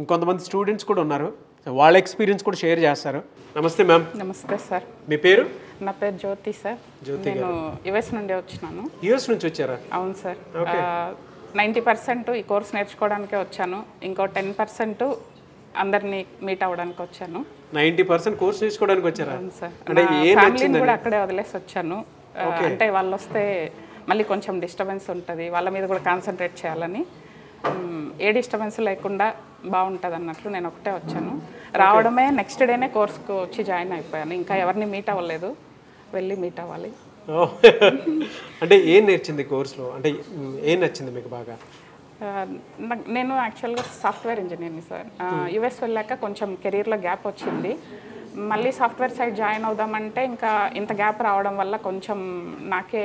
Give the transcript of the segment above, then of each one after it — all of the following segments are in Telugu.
ఇంకొంతమంది స్టూడెంట్స్ కూడా ఉన్నారు సో వాళ్ళ ఎక్స్పీరియన్స్ కూడా షేర్ చేస్తారు నమస్తే మ్యామ్ నమస్తే సార్ మీ పేరు నా పేరు జ్యోతి సార్ నేను యుఎస్ నుండి వచ్చినాను యూఎస్ నుంచి వచ్చారా అవును సార్ నైంటీ పర్సెంట్ ఈ కోర్స్ నేర్చుకోవడానికే వచ్చాను ఇంకో టెన్ పర్సెంట్ అందరినీ మీట్ అవ్వడానికి వచ్చాను నైంటీ పర్సెంట్ కోర్స్ నేర్చుకోవడానికి వచ్చారా అవును సార్ అంటే నా ఏం ఫ్యామిలీని కూడా అక్కడే వదిలేసి వచ్చాను ఆ, అంటే వాళ్ళు వస్తే మళ్ళీ కొంచెం డిస్టర్బెన్స్ ఉంటుంది వాళ్ళ మీద కూడా కాన్సన్ట్రేట్ చేయాలని మ్, ఏ డిస్టర్బెన్స్ లేకుండా బాగుంటుంది అన్నట్లు నేను ఒకటే వచ్చాను రావడమే నెక్స్ట్ డేనే కోర్స్కి వచ్చి జాయిన్ అయిపోయాను ఇంకా ఎవరిని మీట్ అవ్వలేదు వెళ్ళి మీట్ అవ్వాలి ఓ. అంటే ఏం నేర్చింది కోర్సులో అంటే మ్, ఏం నచ్చింది మీకు బాగా ఆ, నాకు- నేను యాక్చువల్గా సాఫ్ట్వేర్ ఇంజనీర్ని సార్ యుఎస్ వెళ్ళాక కొంచెం కెరీర్లో గ్యాప్ వచ్చింది మళ్ళీ సాఫ్ట్వేర్ సైడ్ జాయిన్ అవుదామంటే ఇంకా ఇంత గ్యాప్ రావడం వల్ల కొంచెం నాకే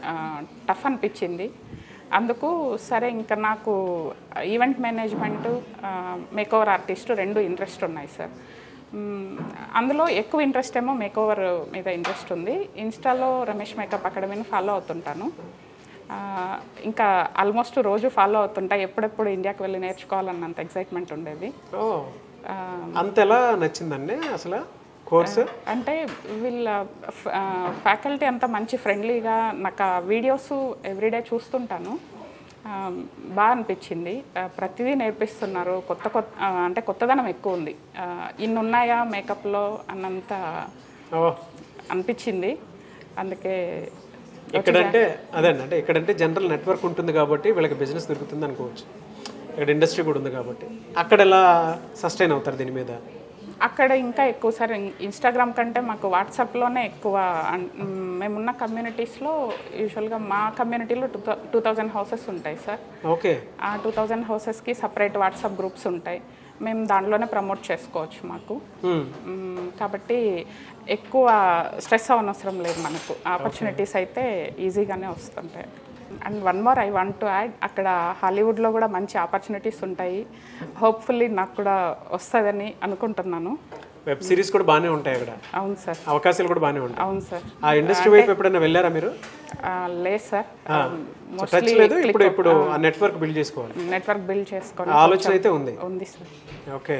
టఫ్ అనిపించింది అందుకు సరే ఇంకా నాకు ఈవెంట్ మేనేజ్మెంట్ మేకోవర్ ఆర్టిస్ట్ రెండు ఇంట్రెస్ట్ ఉన్నాయి సార్ మ్మ్. అందులో ఎక్కువ ఇంట్రెస్ట్ ఏమో మేకోవర్ మీద ఇంట్రెస్ట్ ఉంది ఇన్స్టాలో రమేష్ మేకప్ అకాడమీని ఫాలో అవుతుంటాను ఆ, ఇంకా ఆల్మోస్ట్ రోజు ఫాలో అవుతుంటా ఎప్పుడెప్పుడు ఇండియాకి వెళ్ళి నేర్చుకోవాలన్నంత ఎక్సైట్మెంట్ ఉండేది ఓ ఆ, అంత ఎలా నచ్చిందండి అసలు కోర్సు అంటే వీళ్ళ ఫ్యాకల్టీ అంతా మంచి ఫ్రెండ్లీగా నాకు ఆ వీడియోస్ ఎవ్రీడే చూస్తుంటాను ఆ, బాగా అనిపించింది ఆ, ప్రతిదీ నేర్పిస్తున్నారు కొత్త కొత్త ఆ, అంటే కొత్తదనం ఎక్కువ ఉంది ఆ, ఇన్ని ఉన్నాయా మేకప్లో అన్నంత ఓ అనిపించింది అందుకే ఇక్కడంటే అదే అండి అంటే ఇక్కడంటే జనరల్ నెట్వర్క్ ఉంటుంది కాబట్టి వీళ్ళకి బిజినెస్ దొరుకుతుంది అనుకోవచ్చు ఇక్కడ ఇండస్ట్రీ కూడా ఉంది కాబట్టి అక్కడ ఎలా సస్టైన్ అవుతారు దీని మీద అక్కడ ఇంకా ఎక్కువ సార్ ఇన్స్టాగ్రామ్ కంటే మాకు వాట్సాప్లోనే ఎక్కువ అన్- మ్, మేమున్న కమ్యూనిటీస్లో యూజువల్గా మా కమ్యూనిటీలో టూ టూ థౌజండ్ హౌసెస్ ఉంటాయి సార్ ఓకే ఆ టూ థౌజండ్ హౌసెస్కి సపరేట్ వాట్సాప్ గ్రూప్స్ ఉంటాయి మేము దాంట్లోనే ప్రమోట్ చేసుకోవచ్చు మాకు హ్మ్. మ్, కాబట్టి ఎక్కువ స్ట్రెస్ అవనవసరం లేదు మనకు ఆపర్చునిటీస్ అయితే ఈజీగానే వస్తుంటాయి and one more I want to add అక్కడ హాలీవుడ్లో కూడా మంచి ఆపర్చునిటీస్ ఉంటాయి హోప్ఫుల్లీ నాకు కూడా వస్తుందని అనుకుంటున్నాను వెబ్ సిరీస్ కూడా బాగానే ఉంటాయి అక్కడ అవును సార్ అవకాశాలు కూడా బాగానే ఉంటాయి అవును సార్ ఆ ఇండస్ట్రీ వైపు ఎప్పుడైనా వెళ్ళారా మీరు ఆ, లేదు సార్ టచ్ లేదు ఇప్పుడు ఇప్పుడు ఆ నెట్వర్క్ బిల్డ్ చేసుకోవాలి నెట్వర్క్ బిల్డ్ చేసుకొని ఆ ఆలోచన అయితే ఉంది ఉంది సార్ ఓకే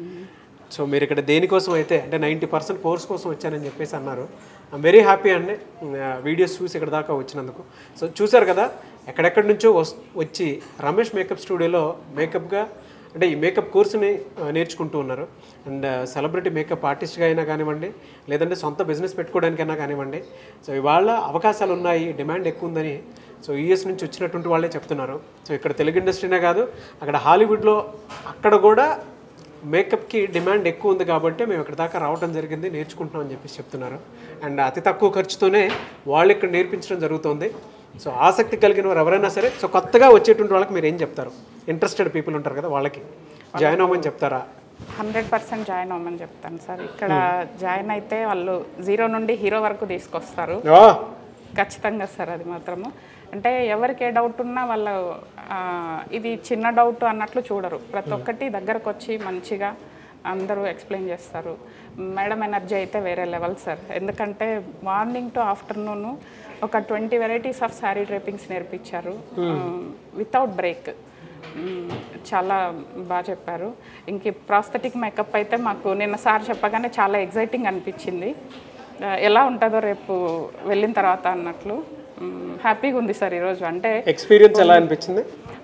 సో మీరు ఇక్కడ దేనికోసం అయితే అంటే నైంటీ పర్సెంట్ కోర్స్ కోసం వచ్చానని చెప్పేసి అన్నారు ఐమ్ వెరీ హ్యాపీ అండి వీడియోస్ చూసి ఇక్కడ దాకా వచ్చినందుకు సో చూసారు కదా ఎక్కడెక్కడి నుంచో వస్- వచ్చి రమేష్ మేకప్ స్టూడియోలో మేకప్గా అంటే ఈ మేకప్ కోర్సుని ఆ, నేర్చుకుంటూ ఉన్నారు అండ్ సెలబ్రిటీ మేకప్ ఆర్టిస్ట్గా అయినా కానివ్వండి లేదంటే సొంత బిజినెస్ పెట్టుకోవడానికైనా కానివ్వండి సో ఇవాళ అవకాశాలు ఉన్నాయి డిమాండ్ ఎక్కువ ఉందని సో యూఎస్ నుంచి వచ్చినటువంటి వాళ్ళే చెప్తున్నారు సో ఇక్కడ తెలుగు ఇండస్ట్రీనే కాదు అక్కడ హాలీవుడ్లో అక్కడ కూడా మేకప్కి డిమాండ్ ఎక్కువ ఉంది కాబట్టి మేము ఇక్కడ దాకా రావడం జరిగింది నేర్చుకుంటున్నాం అని చెప్పేసి చెప్తున్నారు అండ్ అతి తక్కువ ఖర్చుతోనే వాళ్ళు ఇక్కడ నేర్పించడం జరుగుతుంది సో ఆసక్తి కలిగిన వారు ఎవరైనా సరే సో కొత్తగా వచ్చేటువంటి వాళ్ళకి మీరు ఏం చెప్తారు ఇంట్రెస్టెడ్ పీపుల్ ఉంటారు కదా వాళ్ళకి జాయిన్ అవ్వమని చెప్తారా హండ్రెడ్ పర్సెంట్ జాయిన్ అవ్వమని చెప్తాను సార్ ఇక్కడ జాయిన్ అయితే వాళ్ళు జీరో నుండి హీరో వరకు తీసుకొస్తారు ఓ ఖచ్చితంగా సార్ అది మాత్రము అంటే ఎవరికి ఏ డౌట్ ఉన్నా వాళ్ళు ఆ, ఇది చిన్న డౌట్ అన్నట్లు చూడరు ప్రతి ఒక్కటి దగ్గరకు వచ్చి మంచిగా అందరూ ఎక్స్ప్లెయిన్ చేస్తారు మేడం ఎనర్జీ అయితే వేరే లెవెల్ సార్ ఎందుకంటే మార్నింగ్ టు ఆఫ్టర్నూన్ ఒక twenty varieties of sari drapings నేర్పించారు వితౌట్ బ్రేక్ మ్మ్. చాలా బాగా చెప్పారు ఇంక ప్రాస్థెటిక్ మేకప్ అయితే మాకు నిన్న సార్ చెప్పగానే చాలా ఎగ్జైటింగ్ అనిపించింది ఆ, ఎలా ఉంటుందో రేపు వెళ్ళిన తర్వాత అన్నట్లు మ్మ్. హ్యాపీగా ఉంది సార్ ఈరోజు అంటే ఎక్స్పీరియన్స్ ఎలా అనిపించింది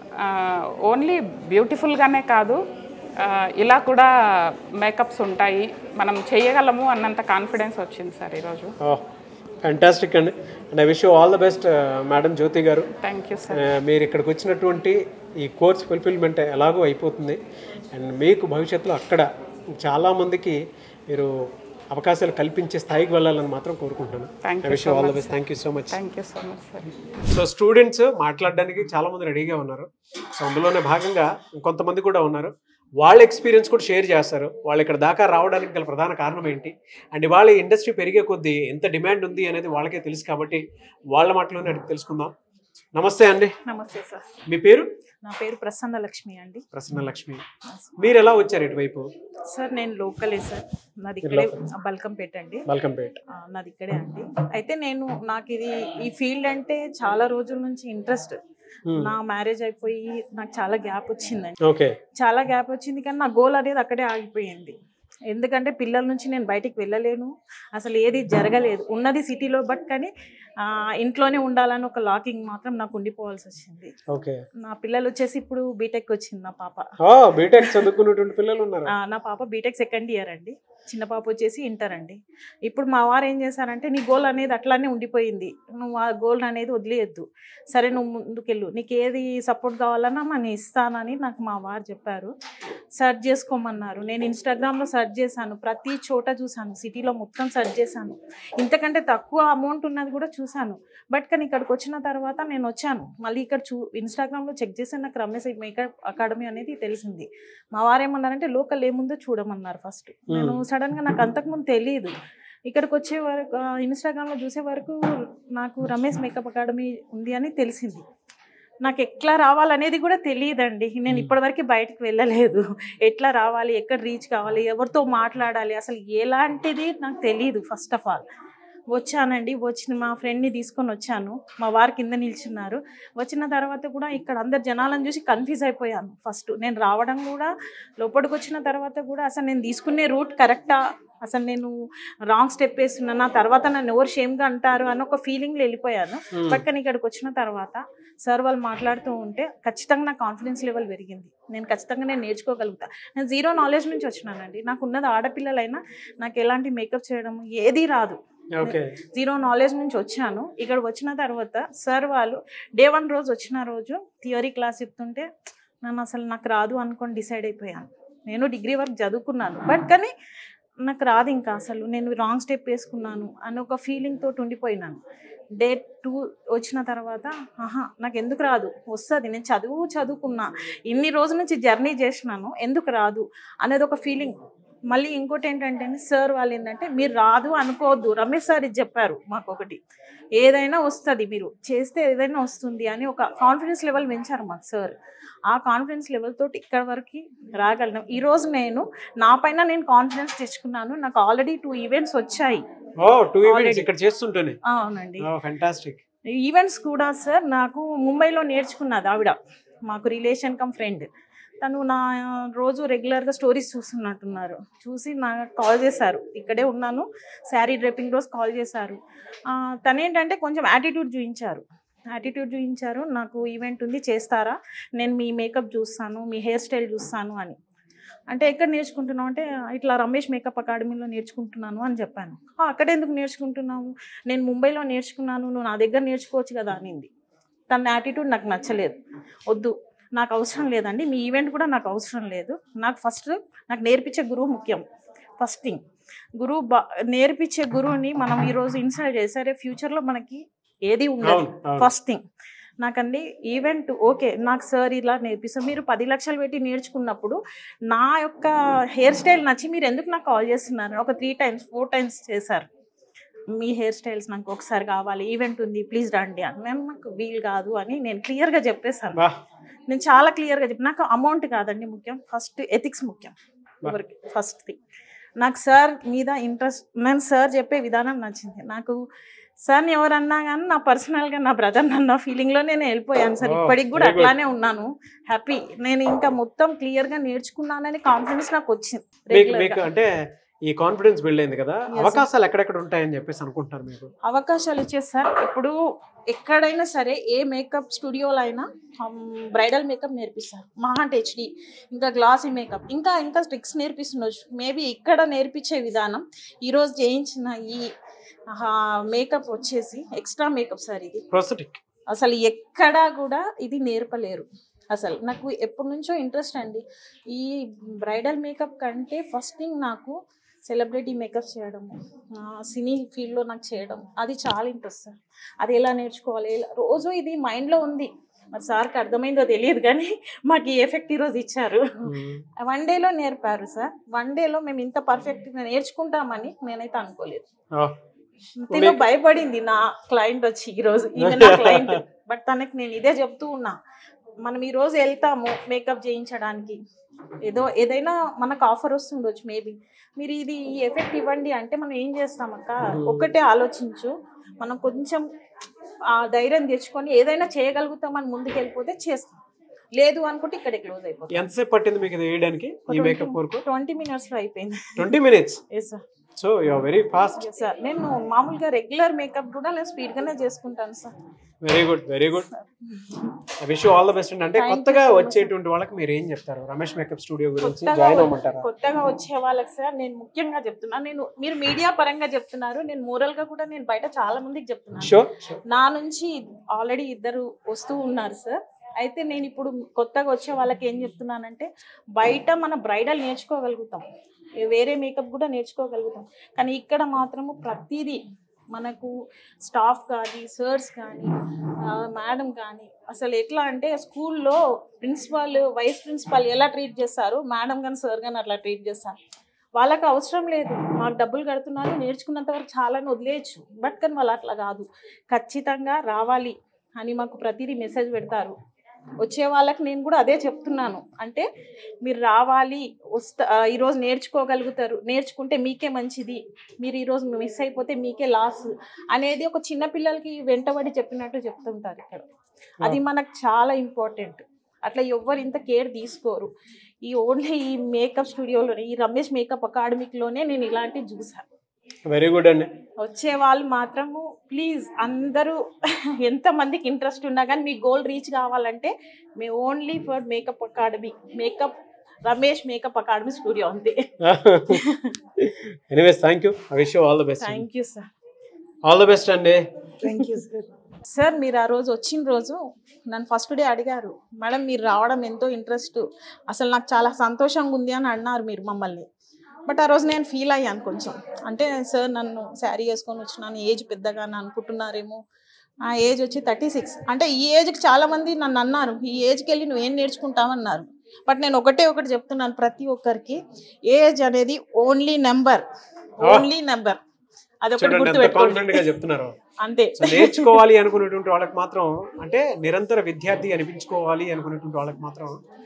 ఓన్లీ బ్యూటిఫుల్గానే కాదు ఆ, ఇలా కూడా మేకప్స్ ఉంటాయి మనం చేయగలము అన్నంత కాన్ఫిడెన్స్ వచ్చింది సార్ ఈరోజు ఓ ఫ్యాంటాస్టిక్ అండి and I wish you all the best madam Jyothi garu thank you sir ఆ, మీరు ఇక్కడికి వచ్చినటువంటి ఈ కోర్స్ ఫుల్ఫిల్మెంట్ ఎలాగో అయిపోతుంది అండ్ మీకు భవిష్యత్తులో అక్కడ చాలామందికి మీరు అవకాశాలు కల్పించే స్థాయికి వెళ్ళాలని మాత్రం కోరుకుంటున్నాను Thank I wish all the best thank you so much thank you so much sir so students మాట్లాడడానికి చాలా మంది రెడీగా ఉన్నారు సో అందులోనే భాగంగా కొంతమంది కూడా ఉన్నారు వాళ్ళ ఎక్స్పీరియన్స్ కూడా షేర్ చేస్తారు వాళ్ళు ఇక్కడ దాకా రావడానికి గల ప్రధాన కారణం ఏంటి అండ్ వాళ్ళ ఇండస్ట్రీ పెరిగే కొద్దీ ఎంత డిమాండ్ ఉంది అనేది వాళ్ళకే తెలుసు కాబట్టి వాళ్ళ మాటలోనే అడిగి తెలుసుకుందాం నమస్తే అండి నమస్తే సార్ మీ పేరు నా పేరు ప్రసన్న లక్ష్మి అండి ప్రసన్న లక్ష్మి మీరు ఎలా వచ్చారు ఇటువైపు సార్ నేను లోకలే సార్ నాది ఇక్కడే బల్కంపేట అండి బల్కంపేట్ ఆ, నాది ఇక్కడే అండి అయితే నేను నాకు ఇది ఈ ఫీల్డ్ అంటే చాలా రోజుల నుంచి ఇంట్రెస్ట్ నా మ్యారేజ్ అయిపోయి నాకు చాలా గ్యాప్ వచ్చిందండి ఓకే చాలా గ్యాప్ వచ్చింది కానీ నా గోల్ అనేది అక్కడే ఆగిపోయింది ఎందుకంటే పిల్లల నుంచి నేను బయటికి వెళ్ళలేను అసలు ఏది జరగలేదు ఉన్నది సిటీలో బట్ కానీ ఆ, ఇంట్లోనే ఉండాలని ఒక లాకింగ్ మాత్రం నాకు ఉండిపోవాల్సి వచ్చింది ఓకే నా పిల్లలు వచ్చేసి ఇప్పుడు బీటెక్ వచ్చింది నా పాప ఓ బీటెక్ చదువుకున్నటువంటి పిల్లలు ఉన్నారు ఆ, నా పాప బీటెక్ సెకండ్ ఇయర్ అండి చిన్న పాప వచ్చేసి ఇంటర్ అండి ఇప్పుడు మా వారు ఏం చేశారంటే నీ గోల్ అనేది అట్లానే ఉండిపోయింది నువ్వు ఆ గోల్ అనేది వదిలేయద్దు సరే నువ్వు ముందుకెళ్ళు నీకు ఏది సపోర్ట్ కావాలన్నా నేను ఇస్తానని నాకు మా వారు చెప్పారు సెర్చ్ చేసుకోమన్నారు నేను ఇన్స్టాగ్రామ్లో సెర్చ్ చేశాను ప్రతి చోట చూశాను సిటీలో మొత్తం సెర్చ్ చేశాను ఇంతకంటే తక్కువ అమౌంట్ ఉన్నది కూడా చూశాను బట్ కానీ ఇక్కడికి వచ్చిన తర్వాత నేను వచ్చాను మళ్ళీ ఇక్కడ చూ ఇన్స్టాగ్రామ్లో చెక్ చేసి నాకు రమేష్ మేకప్ అకాడమీ అనేది తెలిసింది మా వారు ఏమన్నారంటే లోకల్ ఏముందో చూడమన్నారు ఫస్ట్ నేను సడన్గా నాకు అంతకుముందు తెలియదు ఇక్కడికి వచ్చే వరకు ఆ, ఇన్స్టాగ్రామ్లో చూసే వరకు నాకు రమేష్ మేకప్ అకాడమీ ఉంది అని తెలిసింది నాకు ఎట్లా రావాలనేది కూడా తెలియదండి నేను ఇప్పటివరకు బయటకు వెళ్ళలేదు ఎట్లా రావాలి ఎక్కడ రీచ్ కావాలి ఎవరితో మాట్లాడాలి అసలు ఎలాంటిది నాకు తెలియదు ఫస్ట్ ఆఫ్ ఆల్ వచ్చానండి వచ్చిన మా ఫ్రెండ్ని తీసుకొని వచ్చాను మా వారు కింద నిల్చున్నారు వచ్చిన తర్వాత కూడా ఇక్కడ అందరు జనాలను చూసి కన్ఫ్యూజ్ అయిపోయాను ఫస్ట్ నేను రావడం కూడా లోపలికి వచ్చిన తర్వాత కూడా అసలు నేను తీసుకునే రూట్ కరెక్టా అసలు నేను రాంగ్ స్టెప్ వేస్తున్నాను తర్వాత నన్ను ఎవరు షేమ్గా అంటారు అని ఒక ఫీలింగ్లో వెళ్ళిపోయాను బట్ కానీ ఇక్కడికి వచ్చిన తర్వాత సార్ వాళ్ళు మాట్లాడుతూ ఉంటే ఖచ్చితంగా నా కాన్ఫిడెన్స్ లెవెల్ పెరిగింది నేను ఖచ్చితంగా నేను నేర్చుకోగలుగుతా నేను జీరో నాలెడ్జ్ నుంచి వచ్చినానండి నాకు ఉన్నది ఆడపిల్లలైనా నాకు ఎలాంటి మేకప్ చేయడం ఏదీ రాదు ఓకే జీరో నాలెడ్జ్ నుంచి వచ్చాను ఇక్కడ వచ్చిన తర్వాత సార్ వాళ్ళు డే వన్ రోజు వచ్చిన రోజు థియరీ క్లాస్ చెప్తుంటే నన్ను అసలు నాకు రాదు అనుకొని డిసైడ్ అయిపోయాను నేను డిగ్రీ వరకు చదువుకున్నాను బట్ కానీ నాకు రాదు ఇంకా అసలు నేను రాంగ్ స్టెప్ వేసుకున్నాను అని ఒక ఫీలింగ్ తోటి ఉండిపోయినాను డే టూ వచ్చిన తర్వాత ఆహా నాకు ఎందుకు రాదు వస్తుంది నేను చదువు చదువుకున్నా ఇన్ని రోజుల నుంచి జర్నీ చేసినాను ఎందుకు రాదు అనేది ఒక ఫీలింగ్ మళ్ళీ ఇంకోటి ఏంటంటే సార్ వాళ్ళు ఏంటంటే మీరు రాదు అనుకోవద్దు రమేష్ సార్ ఇది చెప్పారు మాకు ఒకటి ఏదైనా వస్తుంది మీరు చేస్తే ఏదైనా వస్తుంది అని ఒక కాన్ఫిడెన్స్ లెవెల్ పెంచారు మాకు సార్ ఆ కాన్ఫిడెన్స్ లెవెల్ తోటి ఇక్కడ వరకు రాగలను ఈరోజు నేను నా పైన నేను కాన్ఫిడెన్స్ తెచ్చుకున్నాను నాకు ఆల్రెడీ టూ ఈవెంట్స్ వచ్చాయి ఓ టూ ఈవెంట్స్ Already. ఇక్కడ చేస్తుంటేనే అవునండి ఫ్యాంటాస్టిక్ ఈవెంట్స్ కూడా సార్ నాకు ముంబైలో నేర్చుకున్నది ఆవిడ మాకు రిలేషన్ కమ్ ఫ్రెండ్ తను నా రోజు రెగ్యులర్గా స్టోరీస్ చూస్తున్నట్టున్నారు చూసి నాకు కాల్ చేశారు ఇక్కడే ఉన్నాను శారీ డ్రెప్పింగ్ రోజు కాల్ చేశారు ఆ, తనేంటంటే కొంచెం యాటిట్యూడ్ చూపించారు యాటిట్యూడ్ చూపించారు నాకు ఈవెంట్ ఉంది చేస్తారా నేను మీ మేకప్ చూస్తాను మీ హెయిర్ స్టైల్ చూస్తాను అని అంటే ఎక్కడ నేర్చుకుంటున్నావు అంటే ఇట్లా రమేష్ మేకప్ అకాడమీలో నేర్చుకుంటున్నాను అని చెప్పాను "ఆ, అక్కడ ఎందుకు నేర్చుకుంటున్నావు నేను ముంబైలో నేర్చుకున్నాను నువ్వు నా దగ్గర నేర్చుకోవచ్చు కదా అనింది తన యాటిట్యూడ్ నాకు నచ్చలేదు వద్దు నాకు అవసరం లేదండి మీ ఈవెంట్ కూడా నాకు అవసరం లేదు నాకు ఫస్ట్ నాకు నేర్పించే గురువు ముఖ్యం ఫస్ట్ థింగ్ గురువు బా నేర్పించే గురువుని మనం ఈరోజు ఇన్సల్ట్ చేసారే ఫ్యూచర్లో మనకి ఏది ఉండదు అవును అవును ఫస్ట్ థింగ్ నాకండి ఈవెంట్ ఓకే నాకు సార్ ఇలా నేర్పిస్తాం మీరు పది లక్షలు పెట్టి నేర్చుకున్నప్పుడు నా యొక్క హెయిర్ స్టైల్ నచ్చి మీరు ఎందుకు నాకు కాల్ చేస్తున్నారు ఒక త్రీ టైమ్స్ ఫోర్ టైమ్స్ చేశారు మీ హెయిర్ స్టైల్స్ నాకు ఒకసారి కావాలి ఈవెంట్ ఉంది ప్లీజ్ రండి అని మేము నాకు వీలు కాదు అని నేను క్లియర్గా చెప్పేశాను బా నేను చాలా క్లియర్గా చెప్పి నాకు అమౌంట్ కాదండి ముఖ్యం ఫస్ట్ ఎథిక్స్ ముఖ్యం ఎవరికి ఫస్ట్ థింగ్ నాకు సార్ మీద ఇంట్రెస్ట్ నేను సార్ చెప్పే విధానం నచ్చింది నాకు సార్ని ఎవరన్నా కానీ నా పర్సనల్గా నా బ్రదర్ నన్న ఫీలింగ్లో నేను వెళ్ళిపోయాను సార్ Oh, ఇప్పటికి కూడా very good. అట్లానే ఉన్నాను హ్యాపీ నేను ఇంకా మొత్తం క్లియర్గా నేర్చుకున్నానని కాన్ఫిడెన్స్ నాకు వచ్చింది మీకు Regular మీకు గా. అంటే ఈ కాన్ఫిడెన్స్ బిల్డ్ అయింది కదా Yes, sir. అవకాశాలు ఎక్కడెక్కడ ఉంటాయని చెప్పేసి అనుకుంటున్నారు మీకు అవకాశాలు ఇచ్చేసి సార్ ఇప్పుడు ఎక్కడైనా సరే ఏ మేకప్ స్టూడియోలో అయినా బ్రైడల్ మేకప్ నేర్పిస్తారు మహాంట్ హెచ్డి ఇంకా గ్లాసీ మేకప్ ఇంకా ఇంకా ట్రిక్స్ నేర్పిస్తుండొచ్చు మేబీ ఇక్కడ నేర్పించే విధానం ఈరోజు చేయించిన ఈ మేకప్ వచ్చేసి ఎక్స్ట్రా మేకప్ సార్ ఇది ప్రొసెటిక్ అసలు ఎక్కడా కూడా ఇది నేర్పలేరు అసలు నాకు ఎప్పటి నుంచో ఇంట్రెస్ట్ అండి ఈ బ్రైడల్ మేకప్ కంటే ఫస్ట్ థింగ్ నాకు సెలబ్రిటీ మేకప్ చేయడము ఆ, సినీ ఫీల్డ్లో నాకు చేయడం అది చాలా ఇంట్రెస్ట్ సార్ అది ఎలా నేర్చుకోవాలి ఎలా రోజు ఇది మైండ్లో ఉంది మరి సార్కి అర్థమైందో తెలియదు కానీ మాకు ఈ ఎఫెక్ట్ ఈరోజు ఇచ్చారు వన్ డేలో నేర్పారు సార్ వన్ డేలో మేము ఇంత పర్ఫెక్ట్గా నేర్చుకుంటామని నేనైతే అనుకోలేదు తిను భయపడింది నా క్లయింట్ వచ్చి ఈరోజు ఈమె నా క్లయింట్ బట్ తనకి నేను ఇదే చెప్తూ ఉన్నా మనం ఈ రోజు వెళ్తాము మేకప్ చేయించడానికి ఏదో ఏదైనా మనకు ఆఫర్ వస్తుండొచ్చు మేబీ మీరు ఇది ఈ ఎఫెక్ట్ ఇవ్వండి అంటే మనం ఏం చేస్తాం అక్క ఒక్కటే ఆలోచించు మనం కొంచెం ఆ ధైర్యం తెచ్చుకొని ఏదైనా చేయగలుగుతామని ముందుకు వెళ్ళిపోతే చేస్తాం లేదు అనుకుంటే ఇక్కడే క్లోజ్ అయిపోతాం ఎంతసేపు పట్టింది మీకు ఇది వేయడానికి ఈ మేకప్ వర్క్ ట్వంటీ మినిట్స్లో అయిపోయింది twenty minutes yes sir so you are very fast yes sir నేను మామూలుగా రెగ్యులర్ మేకప్ కూడా నేను స్పీడ్గానే చేసుకుంటాను sir very good very good wish all the best అంటే Thank you కొత్తగా so much, వచ్చేటువంటి వాళ్ళకి మీరు ఏం చెప్తారు రమేష్ మేకప్ స్టూడియో గురించి కొత్తగా జాయిన్ వ- అవ్వమంటారా కొత్తగా వచ్చే వాళ్ళకి సార్ నేను ముఖ్యంగా చెప్తున్నాను నేను మీరు మీడియా పరంగా చెప్తున్నారు నేను moral గా కూడా నేను బయట చాలా మందికి చెప్తున్నాను షూర్ నా నుంచి ఆల్రెడీ ఇద్దరు వస్తూ ఉన్నారు సార్ అయితే నేను ఇప్పుడు కొత్తగా వచ్చే వాళ్ళకి ఏం చెప్తున్నానంటే బయట మన బ్రైడల్ నేర్చుకోగలుగుతాం ఏ- వేరే మేకప్ కూడా నేర్చుకోగలుగుతాం కానీ ఇక్కడ మాత్రము ప్రతిదీ మనకు స్టాఫ్ కానీ సర్స్ కానీ మేడం కానీ అసలు ఎట్లా అంటే స్కూల్లో ప్రిన్సిపాల్ వైస్ ప్రిన్సిపాల్ ఎలా ట్రీట్ చేస్తారు మేడం కానీ సార్ కానీ అట్లా ట్రీట్ చేస్తారు వాళ్ళకి అవసరం లేదు మాకు డబ్బులు కడుతున్నారు నేర్చుకున్నంత వరకు చాలని వదిలేయచ్చు బట్ కానీ వాళ్ళు అట్లా కాదు ఖచ్చితంగా రావాలి అని మాకు ప్రతిదీ మెసేజ్ పెడతారు వచ్చే వాళ్ళకి నేను కూడా అదే చెప్తున్నాను అంటే మీరు రావాలి వస్తా ఆ, ఈరోజు నేర్చుకోగలుగుతారు నేర్చుకుంటే మీకే మంచిది మీరు ఈరోజు మిస్ అయిపోతే మీకే లాస్ అనేది ఒక చిన్న పిల్లలకి వెంటబడి చెప్పినట్టు చెప్తుంటారు ఇక్కడ అది మనకు చాలా ఇంపార్టెంట్ అట్లా ఎవ్వరు ఇంత కేర్ తీసుకోరు ఈ ఓన్లీ ఈ మేకప్ స్టూడియోలో ఈ రమేష్ మేకప్ అకాడమిక్లోనే నేను ఇలాంటివి చూసాను వెరీ గుడ్ అండి వచ్చే వాళ్ళు మాత్రము ప్లీజ్ అందరూ ఎంతమందికి ఇంట్రెస్ట్ ఉన్నా కానీ మీ గోల్ రీచ్ కావాలంటే మీ only for makeup academy makeup Ramesh makeup academy studio అంతే anyways thank you I wish all the best thank you sir all the best అండి థ్యాంక్ యూ సార్ సార్ మీరు ఆ రోజు వచ్చిన రోజు నన్ను ఫస్ట్ డే అడిగారు మేడం మీరు రావడం ఎంతో ఇంట్రెస్ట్ అసలు నాకు చాలా సంతోషంగా ఉంది అని అన్నారు మీరు మమ్మల్ని బట్ ఆ రోజు నేను ఫీల్ అయ్యాను కొంచెం అంటే సార్ నన్ను శారీ వేసుకొని వచ్చినాను ఏజ్ పెద్దగా అని అనుకుంటున్నారేమో ఆ ఏజ్ వచ్చి థర్టీ సిక్స్ అంటే ఈ ఏజ్కి చాలామంది నన్ను అన్నారు ఈ ఏజ్కి వెళ్ళి నువ్వు ఏం నేర్చుకుంటావన్నారు బట్ నేను ఒకటే ఒకటి చెప్తున్నాను ప్రతి ఒక్కరికి ఏజ్ అనేది ఓన్లీ నెంబర్ ఓన్లీ నెంబర్ అదొకటి చూడండి ఎంత గుర్తుపెట్టుకోండి కాన్ఫిడెంట్ గా చెప్తున్నారు అంతే సో నేర్చుకోవాలి అనుకునేటువంటి వాళ్ళకి మాత్రం అంటే నిరంతర విద్యార్థి అనిపించుకోవాలి అనుకునేటువంటి వాళ్ళకి మాత్రం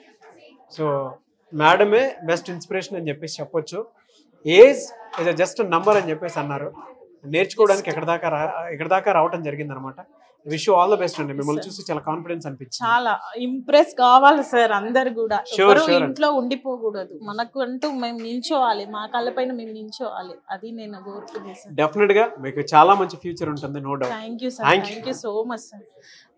సో మేడమే బెస్ట్ ఇన్స్పిరేషన్ అని చెప్పేసి చెప్పొచ్చు ఏజ్ ఇస్ జస్ట్ నంబర్ అని చెప్పేసి అన్నారు నేర్చుకోవడానికి ఎక్కడ దాకా రా ఎక్కడ దాకా రావటం జరిగింది అనమాట విష్ ఆల్ ద బెస్ట్ అండి మిమ్మల్ని చూసి చాలా కాన్ఫిడెన్స్ అనిపించింది చాలా ఇంప్రెస్ కావాలి సార్ అందరు కూడా Sure, ఎవరు sure. ఇంట్లో ఉండిపోకూడదు మనకు అంటూ మేము నిల్చోవాలి మా కళ్ళపైన మేము నిల్చోవాలి అది నేను కోరుకునేది సార్ డెఫినెట్ గా మీకు చాలా మంచి ఫ్యూచర్ ఉంటుంది no doubt thank you sir Thank you. Thank you so much sir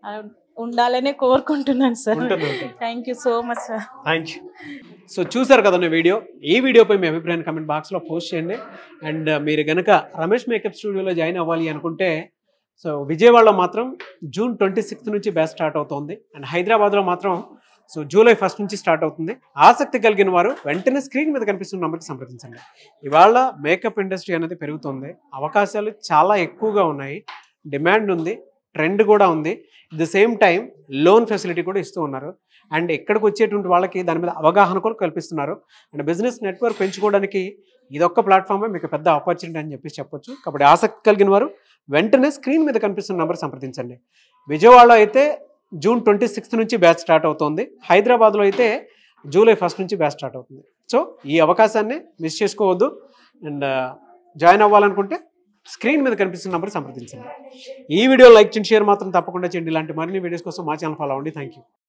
ఉండాలనే కోరుకుంటున్నాను సార్ ఉంటుంది, ఉంటుంది. Thank you so much sir thank you so చూసారు కదండి వీడియో ఈ వీడియోపై మీ అభిప్రాయాన్ని కమెంట్ బాక్స్లో పోస్ట్ చేయండి అండ్ మీరు కనుక రమేష్ మేకప్ స్టూడియోలో జాయిన్ అవ్వాలి అనుకుంటే సో విజయవాడలో మాత్రం జూన్ ట్వంటీ సిక్స్త్ నుంచి బ్యాచ్ స్టార్ట్ అవుతుంది అండ్ హైదరాబాద్లో మాత్రం సో జూలై ఫస్ట్ నుంచి స్టార్ట్ అవుతుంది ఆసక్తి కలిగిన వారు వెంటనే స్క్రీన్ మీద కనిపిస్తున్న నెంబర్కి సంప్రదించండి ఇవాళ మేకప్ ఇండస్ట్రీ అనేది పెరుగుతుంది అవకాశాలు చాలా ఎక్కువగా ఉన్నాయి డిమాండ్ ఉంది ట్రెండ్ కూడా ఉంది the same time loan facility కూడా ఇస్తూ ఉన్నారు అండ్ ఇక్కడికి వచ్చేటువంటి వాళ్ళకి దాని మీద అవగాహన కూడా కల్పిస్తున్నారు అండ్ బిజినెస్ నెట్వర్క్ పెంచుకోవడానికి ఇదొక్క ప్లాట్ఫామే మీకు పెద్ద ఆపర్చునిటీ అని చెప్పి చెప్పొచ్చు కాబట్టి ఆసక్తి కలిగిన వారు వెంటనే స్క్రీన్ మీద కనిపిస్తున్న నెంబర్ సంప్రదించండి విజయవాడలో అయితే జూన్ ట్వంటీ సిక్స్త్ నుంచి బ్యాచ్ స్టార్ట్ అవుతుంది హైదరాబాద్లో అయితే జూలై ఫస్ట్ నుంచి బ్యాచ్ స్టార్ట్ అవుతుంది సో ఈ అవకాశాన్ని మిస్ చేసుకోవద్దు అండ్ జాయిన్ అవ్వాలనుకుంటే స్క్రీన్ మీద కనిపిస్తున్న నెంబర్ సంప్రదించండి ఈ వీడియో లైక్ చేయండి షేర్ మాత్రం తప్పకుండా చేయండి ఇలాంటి మరిన్ని వీడియోస్ కోసం మా ఛానల్ ఫాలో అవ్వండి థ్యాంక్ యూ